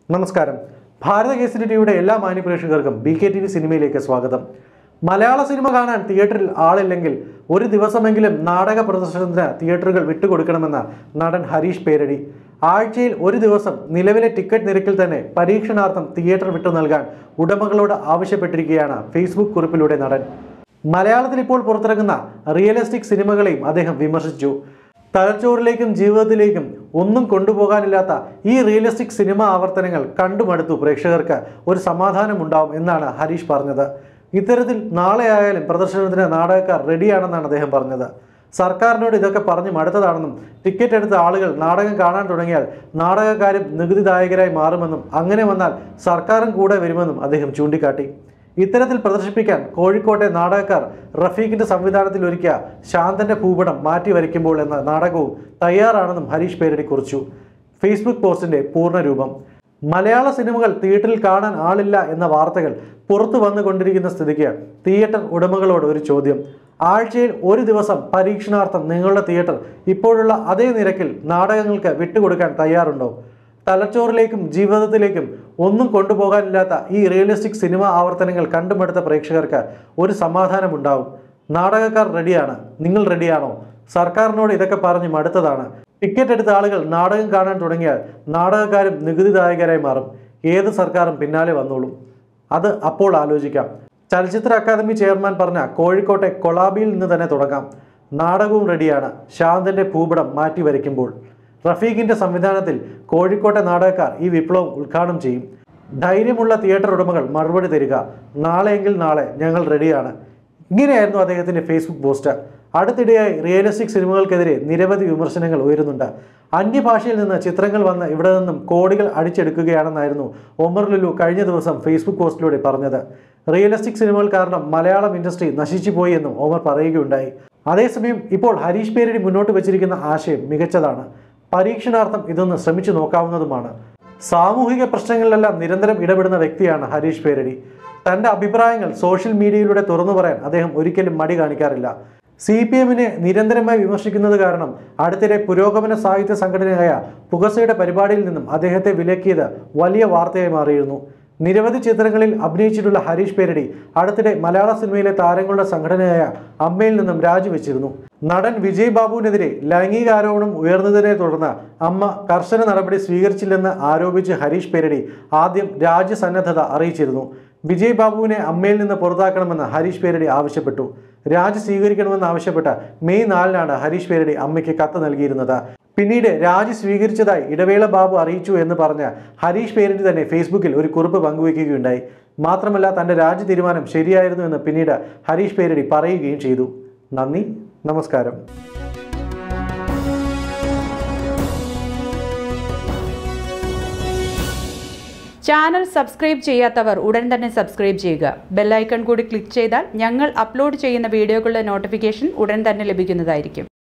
നമസ്കാരം ഭാരത കേസരി ടിവിയുടെ എല്ലാ മാന്യപ്രേക്ഷകർക്കും ബി കെ ടി വി സിനിമയിലേക്ക് സ്വാഗതം മലയാള സിനിമ കാണാൻ തിയേറ്ററിൽ ആളില്ലെങ്കിൽ ഒരു ദിവസമെങ്കിലും നാടക പ്രദർശനത്തിന് തിയേറ്ററുകൾ വിട്ടുകൊടുക്കണമെന്ന നടൻ ഹരീഷ് പേരടി ആഴ്ചയിൽ ഒരു ദിവസം നിലവിലെ ടിക്കറ്റ് നിരക്കിൽ തന്നെ പരീക്ഷണാർത്ഥം തിയേറ്റർ വിട്ടു നൽകാൻ ഉടമകളോട് ആവശ്യപ്പെട്ടിരിക്കുകയാണ് ഫേസ്ബുക്ക് കുറിപ്പിലൂടെ നടൻ മലയാളത്തിൽ ഇപ്പോൾ പുറത്തിറങ്ങുന്ന റിയലിസ്റ്റിക് സിനിമകളെയും അദ്ദേഹം വിമർശിച്ചു തലച്ചോറിലേക്കും ജീവിതത്തിലേക്കും ഒന്നും കൊണ്ടുപോകാനില്ലാത്ത ഈ റിയലിസ്റ്റിക് സിനിമ ആവർത്തനങ്ങൾ കണ്ടുമടുത്തു പ്രേക്ഷകർക്ക് ഒരു സമാധാനം ഉണ്ടാവും എന്നാണ് ഹരീഷ് പറഞ്ഞത് ഇത്തരത്തിൽ നാളെ ആയാലും പ്രദർശനത്തിന് നാടകക്കാർ റെഡിയാണെന്നാണ് അദ്ദേഹം പറഞ്ഞത് സർക്കാരിനോട് ഇതൊക്കെ പറഞ്ഞ് മടുത്തതാണെന്നും ടിക്കറ്റ് എടുത്ത ആളുകൾ നാടകം കാണാൻ തുടങ്ങിയാൽ നാടകക്കാരും നികുതിദായകരായി മാറുമെന്നും അങ്ങനെ വന്നാൽ സർക്കാരും കൂടെ വരുമെന്നും അദ്ദേഹം ചൂണ്ടിക്കാട്ടി ഇത്തരത്തിൽ പ്രദർശിപ്പിക്കാൻ കോഴിക്കോട്ടെ നാടകക്കാർ റഫീഖിന്റെ സംവിധാനത്തിൽ ഒരുക്കിയ ശാന്തന്റെ ഭൂപടം മാറ്റി വരയ്ക്കുമ്പോൾ എന്ന നാടകവും തയ്യാറാണെന്നും ഹരീഷ് പേരടി കുറിച്ചു ഫേസ്ബുക്ക് പോസ്റ്റിന്റെ പൂർണ്ണരൂപം മലയാള സിനിമകൾ തിയേറ്ററിൽ കാണാൻ ആളില്ല എന്ന വാർത്തകൾ പുറത്തു വന്നുകൊണ്ടിരിക്കുന്ന സ്ഥിതിക്ക് തിയേറ്റർ ഉടമകളോട് ഒരു ചോദ്യം ആഴ്ചയിൽ ഒരു ദിവസം പരീക്ഷണാർത്ഥം നിങ്ങളുടെ തിയേറ്റർ ഇപ്പോഴുള്ള അതേ നിരക്കിൽ നാടകങ്ങൾക്ക് വിട്ടുകൊടുക്കാൻ തയ്യാറുണ്ടോ തലച്ചോറിലേക്കും ജീവിതത്തിലേക്കും ഒന്നും കൊണ്ടുപോകാനില്ലാത്ത ഈ റിയലിസ്റ്റിക് സിനിമ ആവർത്തനങ്ങൾ കണ്ടുമടുത്ത പ്രേക്ഷകർക്ക് ഒരു സമാധാനമുണ്ടാവും നാടകക്കാർ റെഡിയാണ് നിങ്ങൾ റെഡിയാണോ സർക്കാരിനോട് ഇതൊക്കെ പറഞ്ഞ് മടുത്തതാണ് ടിക്കറ്റ് എടുത്ത ആളുകൾ നാടകം കാണാൻ തുടങ്ങിയാൽ നാടകക്കാരും നികുതിദായകരായി മാറും ഏത് സർക്കാരും പിന്നാലെ വന്നോളും അത് അപ്പോൾ ആലോചിക്കാം ചലച്ചിത്ര അക്കാദമി ചെയർമാൻ പറഞ്ഞ കോഴിക്കോട്ടെ കൊളാബിയിൽ നിന്ന് തന്നെ തുടങ്ങാം നാടകവും റെഡിയാണ് ശാന്തന്റെ ഭൂപടം മാറ്റി വരയ്ക്കുമ്പോൾ റഫീഖിന്റെ സംവിധാനത്തിൽ കോഴിക്കോട്ടെ നാടകക്കാർ ഈ വിപ്ലവം ഉദ്ഘാടനം ചെയ്യും ധൈര്യമുള്ള തിയേറ്റർ ഉടമകൾ മറുപടി തരിക നാളെയെങ്കിൽ നാളെ ഞങ്ങൾ റെഡിയാണ് ഇങ്ങനെയായിരുന്നു അദ്ദേഹത്തിന്റെ ഫേസ്ബുക്ക് പോസ്റ്റ് അടുത്തിടെയായി റിയലിസ്റ്റിക് സിനിമകൾക്കെതിരെ നിരവധി വിമർശനങ്ങൾ ഉയരുന്നുണ്ട് അന്യഭാഷയിൽ നിന്ന് ചിത്രങ്ങൾ വന്ന് ഇവിടെ നിന്നും കോടികൾ അടിച്ചെടുക്കുകയാണെന്നായിരുന്നു ഒമർ ലുലു കഴിഞ്ഞ ദിവസം ഫേസ്ബുക്ക് പോസ്റ്റിലൂടെ പറഞ്ഞത് റിയലിസ്റ്റിക് സിനിമകൾ കാരണം മലയാളം ഇൻഡസ്ട്രി നശിച്ചുപോയി എന്നും ഒമർ പറയുകയുണ്ടായി അതേസമയം ഇപ്പോൾ ഹരീഷ് പേരടി മുന്നോട്ട് വച്ചിരിക്കുന്ന ആശയം മികച്ചതാണ് പരീക്ഷണാർത്ഥം ഇതൊന്ന് ശ്രമിച്ചു നോക്കാവുന്നതുമാണ് സാമൂഹിക പ്രശ്നങ്ങളിലെല്ലാം നിരന്തരം ഇടപെടുന്ന വ്യക്തിയാണ് ഹരീഷ് പേരടി തന്റെ അഭിപ്രായങ്ങൾ സോഷ്യൽ മീഡിയയിലൂടെ തുറന്നു പറയാൻ അദ്ദേഹം ഒരിക്കലും മടി കാണിക്കാറില്ല സി പി എമ്മിനെ നിരന്തരമായി വിമർശിക്കുന്നത് കാരണം അടുത്തിടെ പുരോഗമന സാഹിത്യ സംഘടനയായ പുകസയുടെ പരിപാടിയിൽ നിന്നും അദ്ദേഹത്തെ വിലക്കിയത് വലിയ വാർത്തയായി മാറിയിരുന്നു നിരവധി ചിത്രങ്ങളിൽ അഭിനയിച്ചിട്ടുള്ള ഹരീഷ് പേരടി അടുത്തിടെ മലയാള സിനിമയിലെ താരങ്ങളുടെ സംഘടനയായ അമ്മയിൽ നിന്നും രാജിവെച്ചിരുന്നു നടൻ വിജയ് ബാബുവിനെതിരെ ലൈംഗികാരോപണം ഉയർന്നതിനെ തുടർന്ന് അമ്മ കർശന നടപടി സ്വീകരിച്ചില്ലെന്ന് ആരോപിച്ച് ഹരീഷ് പേരടി ആദ്യം രാജ്യസന്നദ്ധത അറിയിച്ചിരുന്നു വിജയ് ബാബുവിനെ അമ്മയിൽ നിന്ന് പുറത്താക്കണമെന്ന് ഹരീഷ് പേരടി ആവശ്യപ്പെട്ടു രാജി സ്വീകരിക്കണമെന്ന് ആവശ്യപ്പെട്ട് മെയ് നാലിനാണ് ഹരീഷ് പേരടി അമ്മയ്ക്ക് കത്ത് നൽകിയിരുന്നത് പിന്നീട് രാജി സ്വീകരിച്ചതായി ഇടവേള ബാബു അറിയിച്ചു എന്ന് പറഞ്ഞ് ഹരീഷ് പേരടി തന്നെ ഫേസ്ബുക്കിൽ ഒരു കുറിപ്പ് പങ്കുവയ്ക്കുകയുണ്ടായി മാത്രമല്ല തന്റെ രാജി തീരുമാനം ശരിയായിരുന്നു എന്ന് പിന്നീട് ഹരീഷ് പേരടി പറയുകയും ചെയ്തു നന്ദി നമസ്കാരം ചാനൽ സബ്സ്ക്രൈബ് ചെയ്യാത്തവർ ഉടൻ തന്നെ സബ്സ്ക്രൈബ് ചെയ്യുക ബെല്ലൈക്കൺ കൂടി ക്ലിക്ക് ചെയ്താൽ ഞങ്ങൾ അപ്ലോഡ് ചെയ്യുന്ന വീഡിയോകളുടെ നോട്ടിഫിക്കേഷൻ ഉടൻ തന്നെ ലഭിക്കുന്നതായിരിക്കും